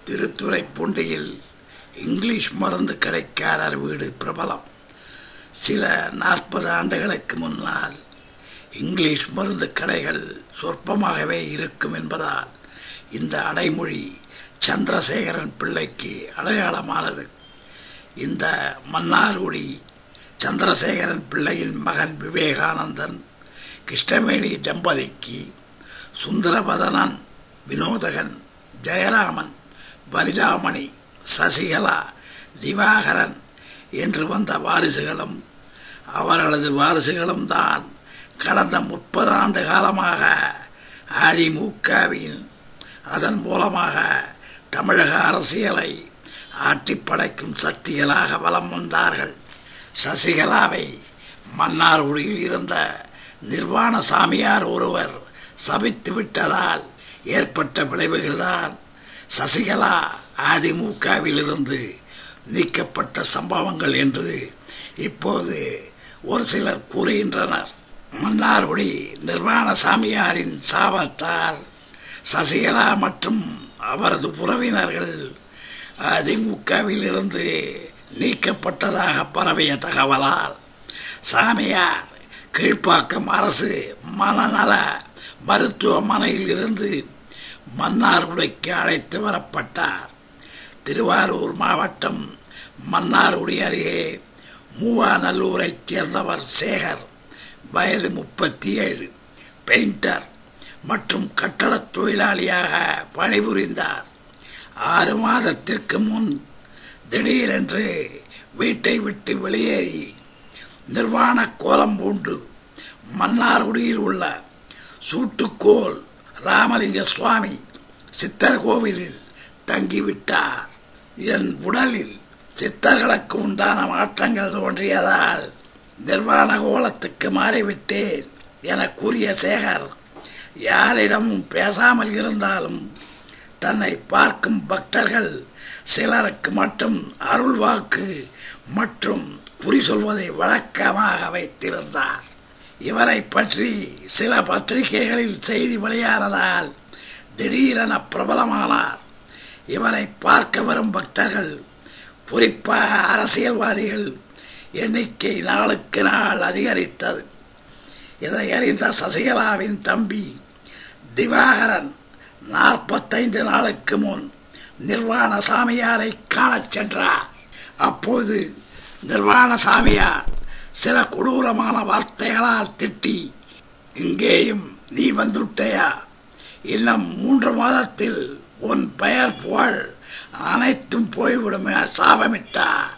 திருத்துறைப்பூண்டியில் English மருந்து கடைக்காரர் வீடு பிரபலம் சில நாற்பது ஆண்டுகளுக்கு முன்னால் இங்கிலீஷ் மருந்து கடைகள் சொற்பமாகவே இருக்கும் என்பதால் இந்த அடைமொழி சந்திரசேகரன் பிள்ளைக்கு அடையாளமானது இந்த மன்னார்குடி சந்திரசேகரன் பிள்ளையின் மகன் விவேகானந்தன் கிருஷ்ணவேணி தம்பதிக்கு சுந்தரபதனன் வினோதகன் ஜெயராமன் வனிதாமணி சசிகலா திவாகரன் என்று வந்த வாரிசுகளும் அவர்களது வாரிசுகளும் தான் கடந்த முப்பது ஆண்டு காலமாக அதிமுகவில் அதன் மூலமாக தமிழக அரசியலை ஆட்டி படைக்கும் சக்திகளாக வலம் வந்தார்கள் சசிகலாவை மன்னார்குடியில் இருந்த நிர்வாண சாமியார் ஒருவர் சபித்து விட்டதால் ஏற்பட்ட விளைவுகள்தான் சசிகலா அதிமுகவிலிருந்து நீக்கப்பட்ட சம்பவங்கள் என்று இப்போது ஒரு சிலர் கூறுகின்றனர் மன்னார்குடி நிர்வாண சாமியாரின் சாபத்தால் சசிகலா மற்றும் அவரது உறவினர்கள் அதிமுகவில் இருந்து நீக்கப்பட்டதாக பரவிய தகவலால் சாமியார் கீழ்ப்பாக்கம் அரசு மனநல மருத்துவமனையில் இருந்து மன்னார்குடிக்கு அழைத்து வரப்பட்டார் திருவாரூர் மாவட்டம் மன்னார்குடி அருகே மூவாநல்லூரைச் சேர்ந்தவர் சேகர் வயது முப்பத்தி ஏழு பெயிண்டர் மற்றும் கட்டடத் தொழிலாளியாக பணிபுரிந்தார் ஆறு மாதத்திற்கு முன் திடீரென்று வீட்டை விட்டு வெளியேறி நிர்வாண கோலம் பூண்டு மன்னார்குடியில் உள்ள சூட்டுக்கோல் ராமலிங்க சுவாமி சித்தர் கோவிலில் தங்கிவிட்டார் என் உடலில் சித்தர்களுக்கு உண்டான மாற்றங்கள் தோன்றியதால் நிர்வாண கோலத்துக்கு மாறிவிட்டேன் என கூறிய சேகர் யாரிடமும் பேசாமல் இருந்தாலும் தன்னை பார்க்கும் பக்தர்கள் சிலருக்கு மட்டும் அருள் வாக்கு மற்றும் குறி சொல்வதை வழக்கமாக வைத்திருந்தார் இவரை பற்றி சில பத்திரிகைகளில் செய்தி வெளியானதால் திடீரென பிரபலமானார் இவரை பார்க்க வரும் பக்தர்கள் குறிப்பாக அரசியல்வாதிகள் எண்ணிக்கை நாளுக்கு நாள் அதிகரித்தது இதை அறிந்த சசிகலாவின் தம்பி திவாகரன் நாற்பத்தைந்து நாளுக்கு முன் நிர்வாண சாமியாரை காணச் சென்றார் அப்போது நிர்வாண சாமியார் சில கொடூரமான வார்த்தைகளால் திட்டி இங்கேயும் நீ வந்துட்டயா இன்னும் மூன்று மாதத்தில் உன் பெயர் புகழ் அனைத்தும் போய்விடும் என சாபமிட்டார்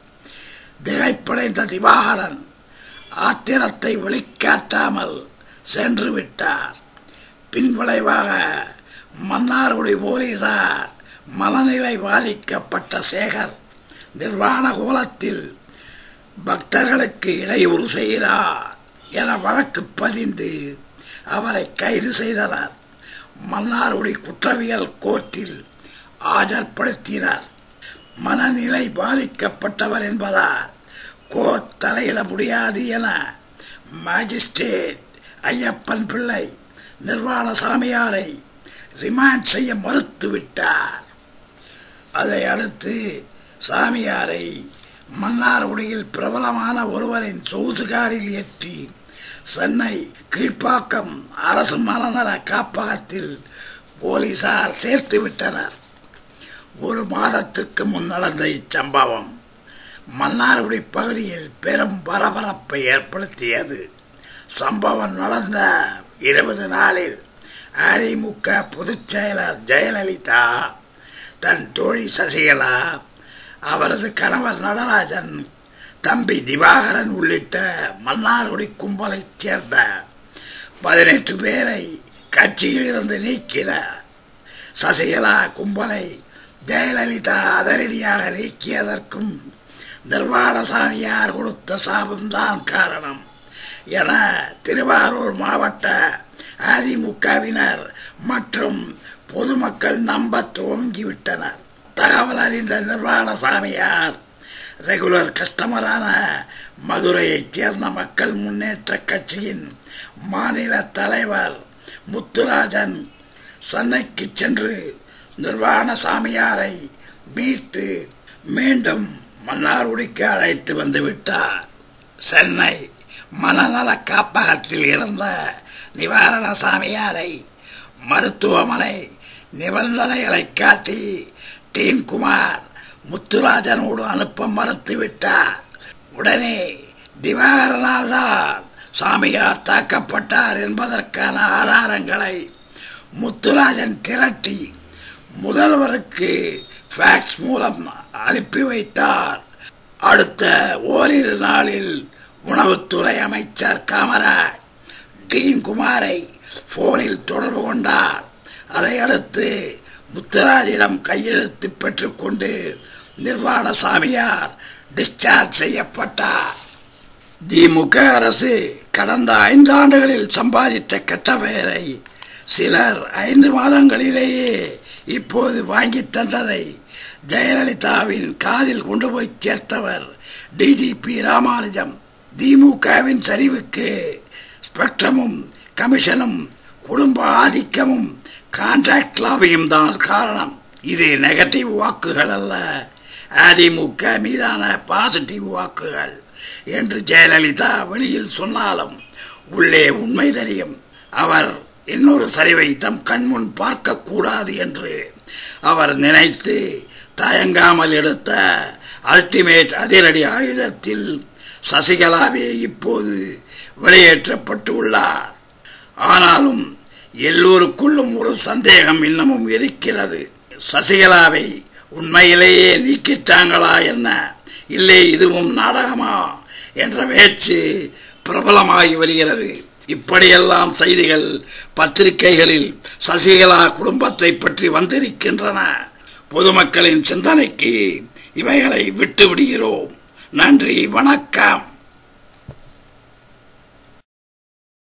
திகைப்படைந்த திவாகரன் ஆத்திரத்தை வெளிக்காட்டாமல் சென்று விட்டார் பின்விளைவாக மன்னார்குடி போலீசார் மனநிலை பாதிக்கப்பட்ட சேகர் நிர்வாண கோலத்தில் பக்தர்களுக்கு இடையூறு செய்கிறார் என வழக்கு பதிந்து அவரை கைது செய்தனர் மன்னார்குடி குற்றவியல் கோர்ட்டில் ஆஜர்படுத்தினார் மனநிலை பாதிக்கப்பட்டவர் என்பதால் கோர்ட் தலையிட முடியாது என மாஜிஸ்ட்ரேட் ஐயப்பன் பிள்ளை நிர்வாண சாமியாரை ரிமாண்ட் செய்ய மறுத்துவிட்டார் அதை அடுத்து சாமியாரை மன்னார்குடியில் பிரபலமான ஒருவரின் சொகுசு காரில் ஏற்றி சென்னை கீழ்ப்பாக்கம் அரசு மனநல காப்பகத்தில் போலீசார் சேர்த்து விட்டனர் ஒரு மாதத்திற்கு முன் நடந்த இச்சம்பவம் மன்னார்குடி பகுதியில் பெரும் பரபரப்பை ஏற்படுத்தியது சம்பவம் நடந்த இருபது நாளில் அதிமுக பொதுச் செயலர் ஜெயலலிதா தன் தோழி சசிகலா அவரது கணவர் நடராஜன் தம்பி திவாகரன் உள்ளிட்ட மன்னார்குடி கும்பலைச் சேர்ந்த பதினெட்டு பேரை கட்சியில் இருந்து நீக்கினார் சசிகலா கும்பலை ஜெயலலிதா அதிரடியாக நீக்கியதற்கும் நிர்வாணசாமியார் கொடுத்த சாபம்தான் காரணம் என திருவாரூர் மாவட்ட அதிமுகவினர் மற்றும் பொதுமக்கள் நம்ப துவங்கிவிட்டனர் தகவல் அறிந்த நிர்வாண சாமியார் ரெகுலர் கஸ்டமரான மதுரையைச் சேர்ந்த மக்கள் முன்னேற்ற கட்சியின் மாநில தலைவர் முத்துராஜன் சென்னைக்கு சென்று நிர்வாண சாமியாரை மீட்டு மீண்டும் மன்னார்குடிக்கு அழைத்து வந்து விட்டார் சென்னை மனநல காப்பகத்தில் இருந்த நிவாரண சாமியாரை மருத்துவமனை நிபந்தனைகளை காட்டி டீன் குமார் முத்துராஜனோடு அனுப்ப மறுத்துவிட்டார் உடனே திவாகரனால் தான் சாமியார் தாக்கப்பட்டார் என்பதற்கான ஆதாரங்களை முத்துராஜன் திரட்டி முதல்வருக்கு ஃபேக்ஸ் மூலம் அனுப்பி வைத்தார் அடுத்த ஓரிரு நாளில் உணவுத்துறை அமைச்சர் காமராஜ் டீன் குமாரை போனில் தொடர்பு கொண்டார் அதையடுத்து முத்துராஜிடம் கையெழுத்து பெற்றுக்கொண்டு நிர்வாண சாமியார் டிஸ்சார்ஜ் செய்யப்பட்டார் திமுக அரசு கடந்த ஐந்தாண்டுகளில் சம்பாதித்த கெட்ட பெயரை சிலர் ஐந்து மாதங்களிலேயே இப்போது வாங்கி தந்ததை ஜெயலலிதாவின் காதில் கொண்டு போய் சேர்த்தவர் டிஜிபி ராமானுஜம் திமுகவின் சரிவுக்கு ஸ்பெக்ட்ரமும் கமிஷனும் குடும்ப ஆதிக்கமும் கான்ட்ராக்ட் லாபியும் தான் காரணம் இது நெகட்டிவ் வாக்குகள் அல்ல அதிமுக மீதான பாசிட்டிவ் வாக்குகள் என்று ஜெயலலிதா வெளியில் சொன்னாலும் உள்ளே உண்மை தெரியும் அவர் இன்னொரு சரிவை தம் கண்முன் பார்க்கக்கூடாது என்று அவர் நினைத்து தயங்காமல் எடுத்த அல்டிமேட் அதிரடி ஆயுதத்தில் சசிகலாவே இப்போது வெளியேற்றப்பட்டு உள்ளார் ஆனாலும் எல்லோருக்குள்ளும் ஒரு சந்தேகம் இன்னமும் இருக்கிறது சசிகலாவை உண்மையிலேயே நீக்கிட்டாங்களா என்ன இல்லை இதுவும் நாடகமா என்ற பேச்சு பிரபலமாகி வருகிறது இப்படியெல்லாம் செய்திகள் பத்திரிகைகளில் சசிகலா குடும்பத்தை பற்றி வந்திருக்கின்றன பொதுமக்களின் சிந்தனைக்கு இவைகளை விட்டு விடுகிறோம் நன்றி வணக்கம்